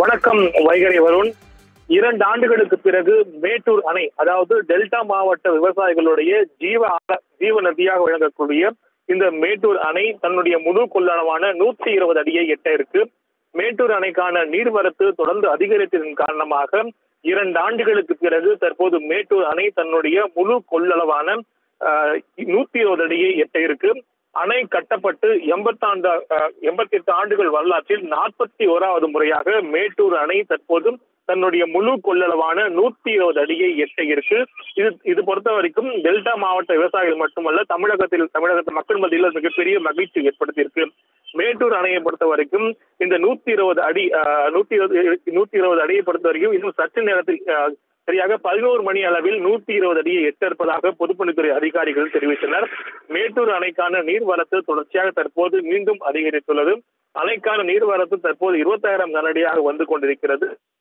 வணக்கம் வைகரை வருண் இரண்டு ஆண்டுகளுக்கு பிறகு மேட்டூர் அணை அதாவது டெல்டா மாவட்ட விவசாயிகளுடைய ஜீவ ஆல- ஜீவ நதியாக விளங்கக்கூடிய இந்த மேட்டூர் அணை தன்னுடைய முழு கொள்ளளவான நூற்றி இருபது அடியை எட்ட இருக்கு மேட்டூர் அணைக்கான நீர்வரத்து தொடர்ந்து அதிகரித்ததன் காரணமாக இரண்டு ஆண்டுகளுக்கு பிறகு தற்போது மேட்டூர் அணை தன்னுடைய முழு கொள்ளளவான நூத்தி இருபது அடியை எட்ட இருக்கு அணை கட்டப்பட்டு எண்பத்தாண்டு எண்பத்தி எட்டு ஆண்டுகள் வரலாற்றில் நாற்பத்தி ஓராவது முறையாக மேட்டூர் அணை தற்போது தன்னுடைய முழு கொள்ளளவான நூத்தி இருபது அடியை எட்ட இருக்கு இது இது பொறுத்த வரைக்கும் டெல்டா மாவட்ட விவசாயிகள் மட்டுமல்ல தமிழகத்தில் தமிழகத்து மக்கள் மத்தியில் மிகப்பெரிய மகிழ்ச்சி ஏற்படுத்தியிருக்கு மேட்டூர் அணையை பொறுத்த வரைக்கும் இந்த நூத்தி இருபது அடி அஹ், நூத்தி இருபது நூத்தி இருபது அடியை பொறுத்த வரைக்கும் இன்னும் சற்று நேரத்தில் அஹ், சரியாக பதினோரு மணி அளவில் நூத்தி இருபது அடியை எட்ட இருப்பதாக பொதுப்பணித்துறை அதிகாரிகள் தெரிவித்தனர் மேட்டூர் அணைக்கான நீர்வரத்து தொடர்ச்சியாக தற்போது மீண்டும் அதிகரித்துள்ளது அணைக்கான நீர்வரத்து தற்போது இருபத்தாயிரம் கனடியாக வந்து கொண்டிருக்கிறது